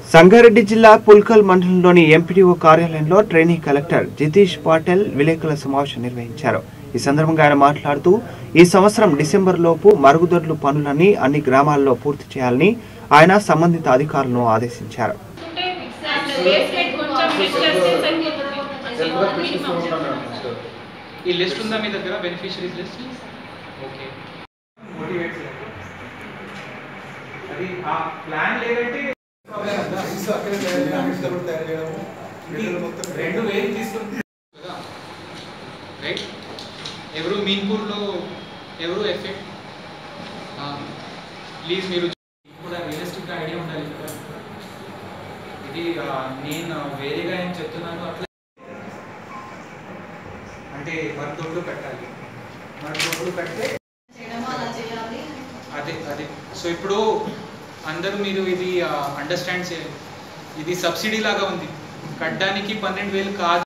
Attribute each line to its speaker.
Speaker 1: సంగారెడ్డి జిల్లా పుల్కల్ మండలంలోని ఎంపీడీఓ కార్యాలయంలో ట్రైనీ కలెక్టర్ జితీష్ పాటెల్ విలేకరుల సమావేశం నిర్వహించారు ఈ సందర్భంగా ఆయన మాట్లాడుతూ ఈ సంవత్సరం డిసెంబర్ లోపు మరుగుదొడ్లు పనులన్నీ అన్ని గ్రామాల్లో పూర్తి చేయాలని ఆయన సంబంధిత అధికారులను ఆదేశించారు
Speaker 2: బేస్మెంట్ కొంచెం ఫిట్ చేస్తే సరిపోతుంది
Speaker 3: ఈ లిస్ట్ ఉందా మీ దగ్గర బెనిఫిషరీస్ లిస్ట్ ఓకే అది ఆ ప్లాన్ లేదంటే రెండు వేలు తీసుకుని రైట్ ఎవరు మీన్పూర్లో ఎవరు ఎఫెక్ట్ ప్లీజ్ మీరు కూడా రియలిస్టిక్గా ఐడియా ఉండాలి కదా ఇది ఆ, నేను వేరేగా ఏం చెప్తున్నాను అట్లా అంటే మరదొడ్లు పెట్టాలి మరదొడ్లు పెడితే అదే అదే సో ఇప్పుడు అందరూ మీరు ఇది అండర్స్టాండ్ చేయాలి ఇది సబ్సిడీ లాగా ఉంది కట్టడానికి పన్నెండు వేలు కాదు